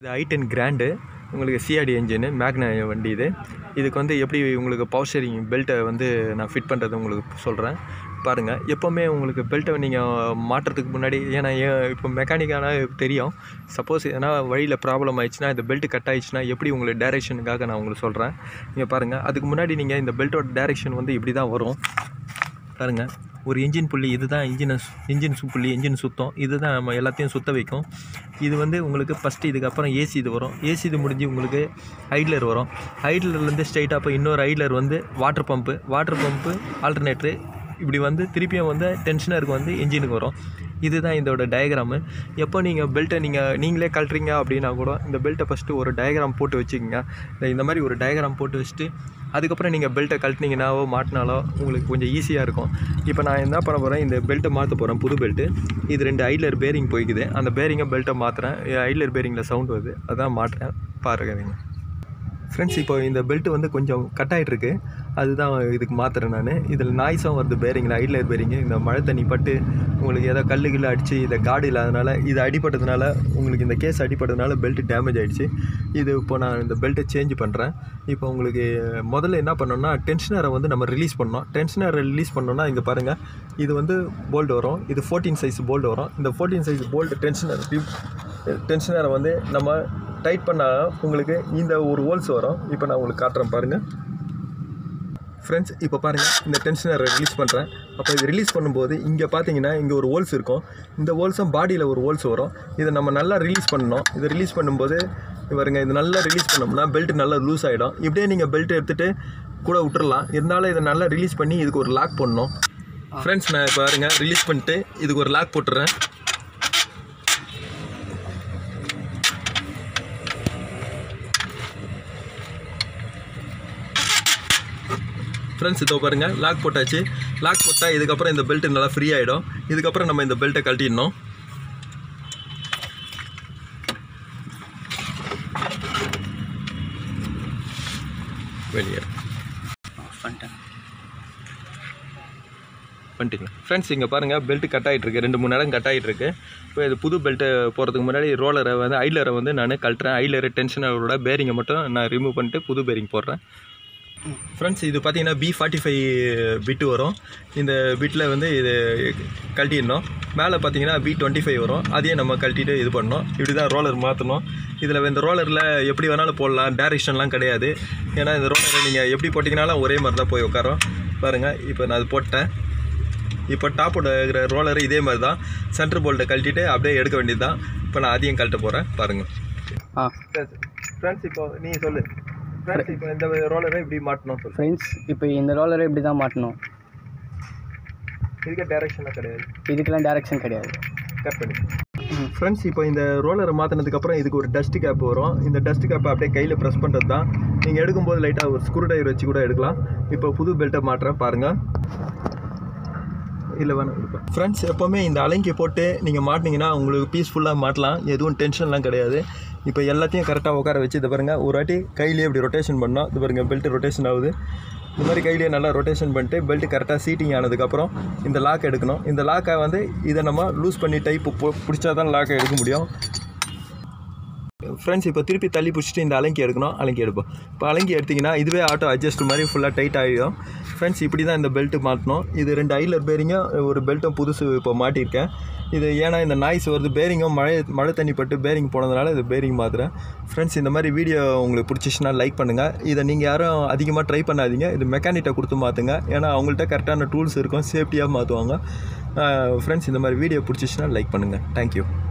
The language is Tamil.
இது ஐ டென் கிராண்டு உங்களுக்கு சிஆர்டி என்ஜின் மேக்னா வண்டி இது இதுக்கு வந்து எப்படி உங்களுக்கு பவர் ஷேரிங் பெல்ட்டை வந்து நான் ஃபிட் பண்ணுறது உங்களுக்கு சொல்கிறேன் பாருங்கள் எப்போவுமே உங்களுக்கு பெல்ட்டை நீங்கள் மாட்டுறதுக்கு முன்னாடி ஏன்னா ஏன் இப்போ மெக்கானிக்கான தெரியும் சப்போஸ் எதனா வழியில் ப்ராப்ளம் ஆயிடுச்சுன்னா இந்த பெல்ட் கட் ஆயிடுச்சுன்னா எப்படி உங்களுக்கு டேரெக்ஷனுக்காக நான் உங்களுக்கு சொல்கிறேன் நீங்கள் பாருங்கள் அதுக்கு முன்னாடி நீங்கள் இந்த பெல்ட்டோட டேரெக்ஷன் வந்து இப்படி தான் வரும் பாருங்கள் ஒரு இன்ஜின் புள்ளி இதுதான் இன்ஜினை இன்ஜின் சு புள்ளி இன்ஜின் சுத்தம் இதுதான் நம்ம எல்லாத்தையும் சுத்த வைக்கும் இது வந்து உங்களுக்கு ஃபஸ்ட்டு இதுக்கப்புறம் ஏசி இது வரும் ஏசி இது முடிஞ்சு உங்களுக்கு ஐட்லர் வரும் ஐட்லர்லேருந்து ஸ்ட்ரைட்டாக இப்போ இன்னொரு ஐட்லர் வந்து water pump water pump alternator இப்படி வந்து திருப்பியும் வந்து டென்ஷனருக்கு வந்து இன்ஜினுக்கு வரும் இதுதான் இதோட டயக்ராமு எப்போ நீங்கள் பெல்ட்டை நீங்கள் நீங்களே கழட்டுறீங்க அப்படின்னா கூட இந்த பெல்ட்டை ஃபஸ்ட்டு ஒரு டயக்ராம் போட்டு வச்சுக்கோங்க இந்த- இந்த மாதிரி ஒரு டயக்ராம் போட்டு வச்சுட்டு அதுக்கப்புறம் நீங்கள் பெல்ட்டை கழட்டினீங்கனாவோ மாட்டினாலோ உங்களுக்கு கொஞ்சம் ஈஸியாக இருக்கும் இப்போ நான் என்ன பண்ண போகிறேன் இந்த பெல்ட்டை மாற்ற போகிறேன் புது பெல்ட்டு இது ரெண்டு ஐலர் பேரிங் போய்க்குது அந்த பேரிங்கை பெல்ட்டை மாற்றுறேன் ஐலர் பேரிங்கில் சவுண்ட் வருது அதான் மாட்டுறேன் பாருங்க ஃப்ரெண்ட்ஸ் இப்போ இந்த பெல்ட் வந்து கொஞ்சம் கட் ஆகிட்டுருக்கு அதுதான் இதுக்கு மாற்றுறேன் நான் இதில் நாய்ஸும் வருது பேரிங்கில் ஐட்லர் பேரிங்கு இந்த மழை தண்ணி பட்டு உங்களுக்கு ஏதோ கல்லு கில்லு அடித்து இதை காடு இல்லாதனால இது அடிபட்டதுனால உங்களுக்கு இந்த கேஸ் அடிபட்டதுனால பெல்ட் டேமேஜ் ஆகிடுச்சு இது இப்போ நான் இந்த பெல்ட்டை சேஞ்ச் பண்ணுறேன் இப்போ உங்களுக்கு முதல்ல என்ன பண்ணோம்னா டென்ஷனரை வந்து நம்ம ரிலீஸ் பண்ணோம் டென்ஷனரை ரிலீஸ் பண்ணோம்னா இங்கே பாருங்கள் இது வந்து போல்ட் வரும் இது ஃபோர்டீன் சைஸ் போல்ட் வரும் இந்த ஃபோர்டீன் சைஸ் போல்ட் டென்ஷனர் டென்ஷனரை வந்து நம்ம டைட் பண்ணால் உங்களுக்கு இந்த ஒரு ஹோல்ஸ் வரும் இப்போ நான் உங்களுக்கு காட்டுறேன் பாருங்கள் ஃப்ரெண்ட்ஸ் இப்போ பாருங்கள் இந்த டென்ஷனரை ரிலீஸ் பண்ணுறேன் அப்போ இது ரிலீஸ் பண்ணும்போது இங்கே பார்த்தீங்கன்னா இங்கே ஒரு ஹோல்ஸ் இருக்கும் இந்த ஹோல்ஸும் பாடியில் ஒரு ஹோல்ஸ் வரும் இதை நம்ம நல்லா ரிலீஸ் பண்ணணும் இதை ரிலீஸ் பண்ணும்போது பாருங்க இது நல்லா ரிலீஸ் பண்ணோம்னா பெல்ட் நல்லா லூஸ் ஆகிடும் இப்படியே நீங்கள் பெல்ட் எடுத்துகிட்டு கூட விட்டுறலாம் இருந்தாலும் இதை நல்லா ரிலீஸ் பண்ணி இதுக்கு ஒரு லாக் பண்ணணும் ஃப்ரெண்ட்ஸ் நான் பாருங்க ரிலீஸ் பண்ணிட்டு இதுக்கு ஒரு லாக் போட்டுறேன் ஃப்ரெண்ட்ஸ் இதோ பாருங்க லாக் போட்டாச்சு லாக் போட்டால் இதுக்கப்புறம் இந்த பெல்ட் நல்லா ஃப்ரீ ஆகிடும் இதுக்கப்புறம் நம்ம இந்த பெல்ட்டை கழட்டிடணும் வெளியே பண்ணிட்டேன் பண்ணிட்டீங்க ஃப்ரெண்ட்ஸ் இங்கே பாருங்கள் பெல்ட் கட் ஆகிட்டு இருக்கு ரெண்டு மூணு நேரம் கட் ஆகிட்டு இருக்கு இப்போ இது புது பெல்ட்டு போகிறதுக்கு முன்னாடி ரோலரை வந்து ஐலரை வந்து நான் கழட்டுறேன் ஐலரு டென்ஷனரோட பேரிங்கை மட்டும் நான் ரிமூவ் பண்ணிட்டு புது பேரிங் போடுறேன் ஃப்ரெண்ட்ஸ் இது பார்த்தீங்கன்னா பி ஃபார்ட்டி ஃபைவ் பிட்டு வரும் இந்த பிட்டில் வந்து இது கழட்டிடணும் மேலே பார்த்தீங்கன்னா பி டுவெண்ட்டி ஃபைவ் வரும் அதையும் நம்ம கழட்டிட்டு இது பண்ணணும் இப்படி தான் ரோலர் மாற்றணும் இதில் இந்த ரோலரில் எப்படி வேணாலும் போடலாம் டேரெக்ஷன்லாம் கிடையாது ஏன்னா இந்த ரோலரை நீங்கள் எப்படி போட்டிங்கனாலும் ஒரே மாதிரி தான் போய் உட்காரும் பாருங்கள் இப்போ நான் அது போட்டேன் இப்போ டாப்போட இருக்கிற ரோலர் இதே மாதிரி தான் சென்டர் போல்ட்டை கழட்டிட்டு அப்படியே எடுக்க வேண்டியது தான் இப்போ நான் அதையும் கழட்ட போகிறேன் பாருங்கள் ஆ ஃப்ரெண்ட்ஸ் இப்போ நீ சொல்லு ஃப்ரெண்ட்ஸ் இப்போ இந்த ரோலரை இப்படி மாட்டணும் சொல்லு ஃப்ரெண்ட்ஸ் இப்போ இந்த ரோலரை இப்படி தான் மாட்டணும் இதுக்கே டேரெக்ஷனாக கிடையாது இதுக்கெல்லாம் டேரெக்ஷன் கிடையாது கட் பண்ணி ஃப்ரெண்ட்ஸ் இப்போ இந்த ரோலரை மாற்றினதுக்கப்புறம் இதுக்கு ஒரு டஸ்ட் கேப் வரும் இந்த டஸ்ட் கேப்பை அப்படியே கையில் ப்ரெஸ் பண்ணுறது தான் நீங்கள் எடுக்கும்போது லைட்டாக ஒரு ஸ்க்ரூ டிரைவர் வச்சு கூட எடுக்கலாம் இப்போ புது பெல்ட்டை மாட்டுறேன் பாருங்கள் இல்லை வேணாம் ஃப்ரெண்ட்ஸ் எப்போவுமே இந்த அலங்கி போட்டு நீங்கள் மாட்டினீங்கன்னா உங்களுக்கு பீஸ்ஃபுல்லாக மாட்டலாம் எதுவும் டென்ஷன்லாம் கிடையாது இப்போ எல்லாத்தையும் கரெக்டாக உட்கார வச்சு இது பாருங்கள் ஒரு வாட்டி கையிலேயே இப்படி ரொட்டேஷன் பண்ணோம் இது பாருங்கள் பெல்ட் ரொட்டேஷன் ஆகுது இந்த மாதிரி கையிலேயே நல்லா ரொட்டேஷன் பண்ணிட்டு பெல்ட் கரெக்டாக சீட்டிங் ஆனதுக்கப்புறம் இந்த லாக் எடுக்கணும் இந்த லாக்கை வந்து இதை நம்ம லூஸ் பண்ணி டைப் பிடிச்சா தான் லாக்கை எடுக்க முடியும் ஃப்ரெண்ட்ஸ் இப்போ திருப்பி தள்ளி பிடிச்சிட்டு இந்த அலங்கி எடுக்கணும் அலங்கி எடுப்போம் இப்போ அலங்கி எடுத்திங்கன்னா இதுவே ஆட்டோ அட்ஜஸ்ட் மாதிரி ஃபுல்லாக டைட் ஆகிடும் ஃப்ரெண்ட்ஸ் இப்படி தான் இந்த பெல்ட்டு மாட்டணும் இது ரெண்டு ஐலர் பேரிங்கும் ஒரு பெல்ட்டும் புதுசு இப்போ மாட்டியிருக்கேன் இது ஏன்னா இந்த நாய்ஸ் வருது பேரிங்கும் மழை மழை தண்ணி பட்டு பேரிங் போனதுனால இது பேரிங் மாத்துறேன் ஃப்ரெண்ட்ஸ் இந்த மாதிரி வீடியோ உங்களுக்கு பிடிச்சிச்சுன்னா லைக் பண்ணுங்கள் இதை நீங்கள் யாரும் அதிகமாக ட்ரை பண்ணாதீங்க இது மெக்கானிக்கிட்ட கொடுத்து மாற்றுங்க ஏன்னா அவங்கள்ட்ட கரெக்டான டூல்ஸ் இருக்கும் சேஃப்டியாக மாற்றுவாங்க ஃப்ரெண்ட்ஸ் இந்த மாதிரி வீடியோ பிடிச்சிச்சுன்னா லைக் பண்ணுங்கள் தேங்க்யூ